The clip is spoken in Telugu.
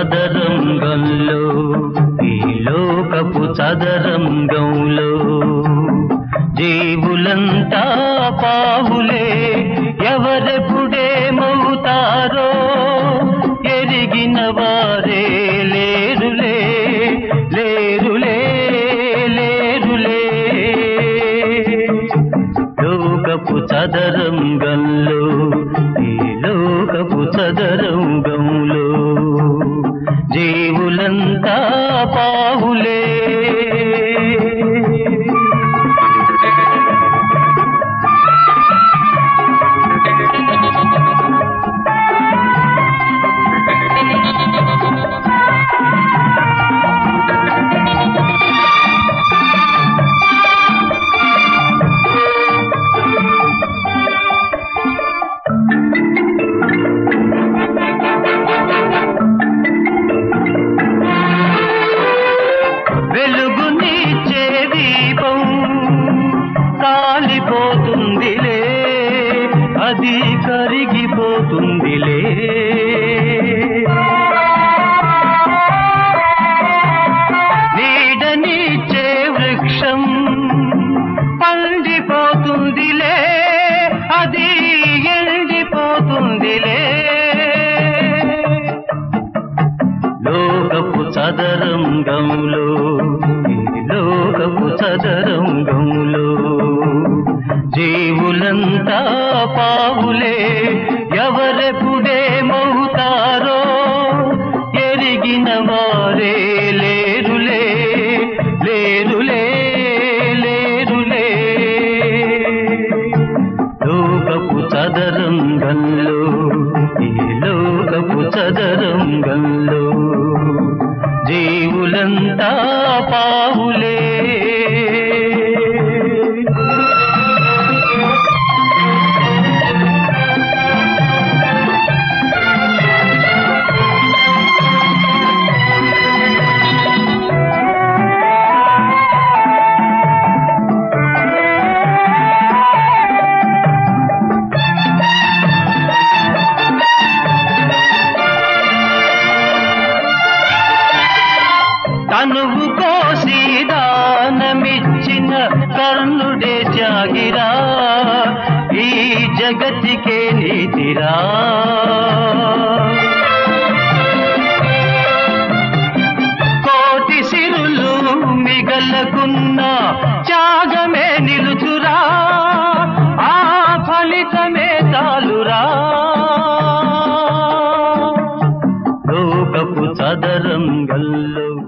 చదరంగంలో ఈ లోకపు చదరంగంలో జీవులంతా పావులే ఎవరెప్పుడేమవుతారో ఎరిగిన వారే లేరులే లేరులే లేరులే లోకపు చదరంగంలో ఈ లోకపు చదరంగంలో జీవులంతా పావులే వెలుగునిచ్చే దీపం కాలిపోతుందిలే అది కరిగిపోతుందిలే నీడనిచ్చే వృక్షం పండిపోతుందిలే అది ఎండిపోతుందిలే లోకపు చదరంగంలో ఈ లోకపు చదరంగంలో జీవులంతా పావులే ఎవరెప్పుడేమవుతారో ఎరిగిన వారే లేరులే లేరులే లేరులే లోకపు చదరంగంలో ఈ లోకపు చదరంగంలో జీవులంతా పావులే తనువు కోసి దానమిచ్చిన కర్ణుడే జాగిరా ఈ జగతికే నీతిరా కోటి సిరులు మిగలకున్న త్యాగమే నిలుచురా ఆ ఫలితమే చాలురా లోకపు చదరంగల్లో